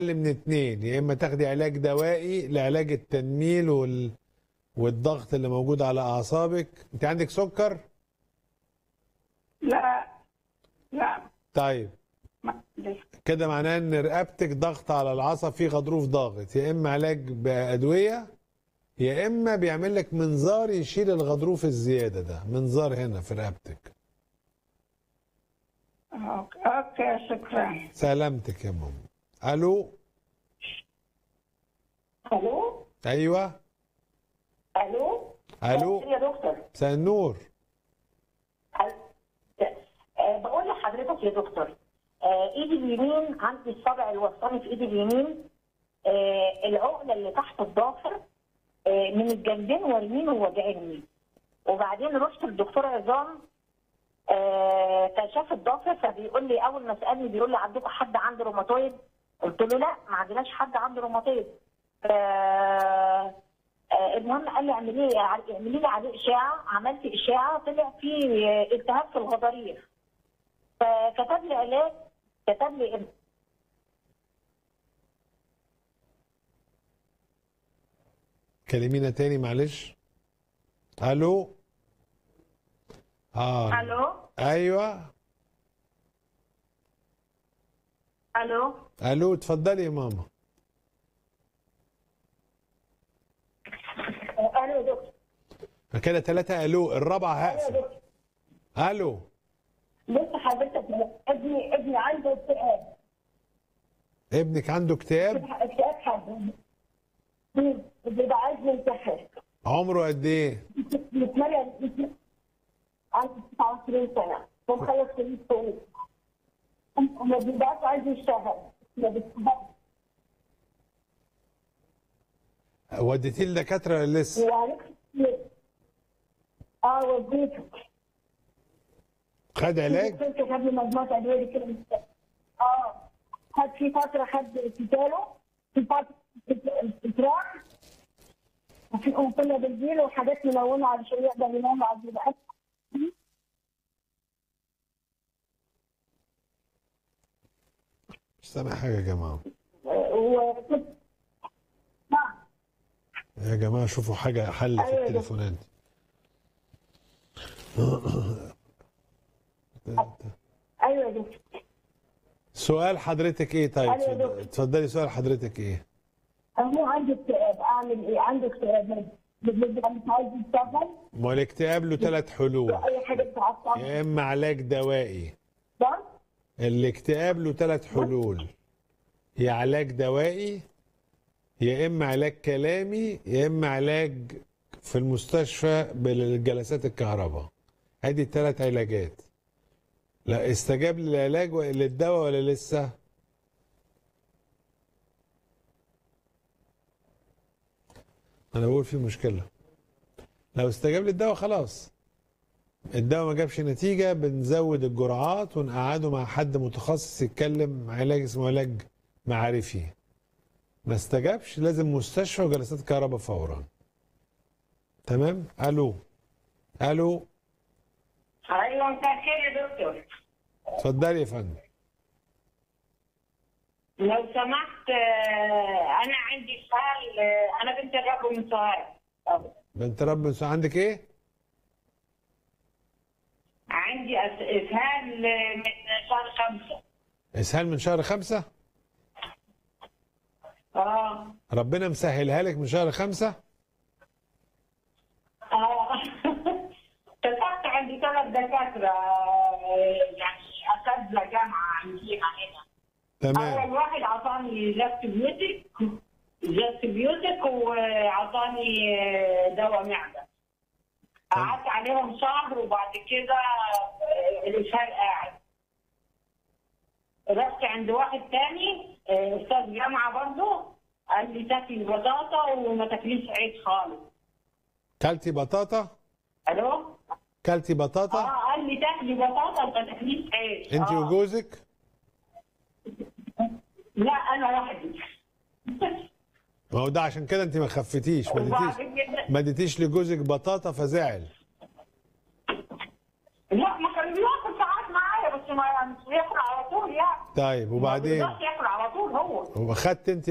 من اتنين يا اما تاخدي علاج دوائي لعلاج التنميل وال... والضغط اللي موجود على اعصابك انت عندك سكر لا لا طيب ما عنديش. كده معناه ان رقبتك ضغط على العصب فيه غضروف ضاغط يا اما علاج بادويه يا اما بيعمل لك منظار يشيل الغضروف الزياده ده منظار هنا في رقبتك اوكي اوكي شكرا سلامتك يا ماما الو الو ايوه الو الو يا دكتور مساء النور آه، بقول لحضرتك يا دكتور آه، ايدي اليمين عندي الصبع الوسطاني في ايدي اليمين آه، العقله اللي تحت الضافر آه، من الجنبين واليمين ووجعني وبعدين رحت للدكتور عظام آه، كشاف الضافر فبيقول لي اول ما سالني بيقول لي عندكم حد عنده روماتويد قلت له لا ما عندناش حد عنده روماتويد آه، آه، المهم قال لي اعملي لي اعملي لي عليه اشاعه عملت اشاعه طلع فيه آه، التهاب في الغضاريف فكتب لي علاج كتب لي كلمينا تاني معلش الو اه الو ايوه الو الو اتفضلي يا ماما آه، الو يا دكتور كده ثلاثة الو الرابعة الو يا هقفل دكتور الو بص حضرتك ابني ابني عنده اكتئاب ابنك عنده اكتئاب اكتئاب حاد بيبقى عايز ينتحر عمره قد ايه متمرن عنده 29 سنه ومخلص كليه طول وما بيبقاش عايز يشتغل ما بيشتغلش وديتيه لدكاترة ولا لسه وعرفت كتير. اه وديته خد علاج كنت خد لي مجموعه ادويه كده مست- اه خد في فتره خد كتاله في فتره استراح وفي وكنا بنجيله وحاجات ملونه علشان يقدر ينام على الجبهات مش سامع حاجة يا جماعة وكنت نعم يا جماعة شوفوا حاجة حل في أيوة يا التليفونات ايوه يا دكتور سؤال حضرتك ايه طيب أيوة يا اتفضلي- دكتور. اتفضلي سؤال حضرتك ايه هو عنده اكتئاب اعمل ايه؟ عنده اكتئاب بيبقى مش عايز يشتغل ما هو الاكتئاب له ثلاث حلول اي حاجه بتعصبه يا اما علاج دوائي صح؟ الاكتئاب له ثلاث حلول يا علاج دوائي يا اما علاج كلامي يا اما علاج في المستشفى بالجلسات الكهرباء ادي الثلاث علاجات لا استجاب للعلاج و- للدواء ولا لسه انا بقول في مشكله لو استجاب للدواء خلاص الدواء ما جابش نتيجة بنزود الجرعات ونقعده مع حد متخصص يتكلم علاج اسمه علاج معرفي ما استجابش لازم مستشفى وجلسات كهرباء فورا تمام الو الو ايوه مساء الخير يا دكتور اتفضلي يا فندم لو سمحت آه، انا عندي سؤال آه، انا بنت الرب من سؤال بنت رب من سو- عندك ايه عندي أس- اسهال آه، من شهر خمسة اسهال من شهر خمسة اه ربنا مسهلها لك من شهر خمسة اه اتصلت عندي ثلاث دكاترة آه، يعني اساتذة جامعة عندنا هنا تمام اول واحد عطاني جاست بيوتك جاست بيوتك وعطاني آه، دواء معدة قعدت عليهم شهر وبعد كده آه، الاسهال قاعد رحت عند واحد تاني آه، استاذ جامعه برضه قال لي تاكلي بطاطا وما تاكليش عيش خالص كلتي بطاطا الو كلتي بطاطا اه قال لي تاكلي بطاطا وما تاكليش عيش انت آه. وجوزك لا انا وحدي ما هو ده عشان كده انت ما خفتيش ما وبعد اديتيش كده ما اديتيش لجوزك بطاطا فزعل لا ما كان بياكل ساعات معايا بس ما مش بياكل على طول يعني طيب ما وبعدين بيقدرش ياكل على طول هو واخدت انت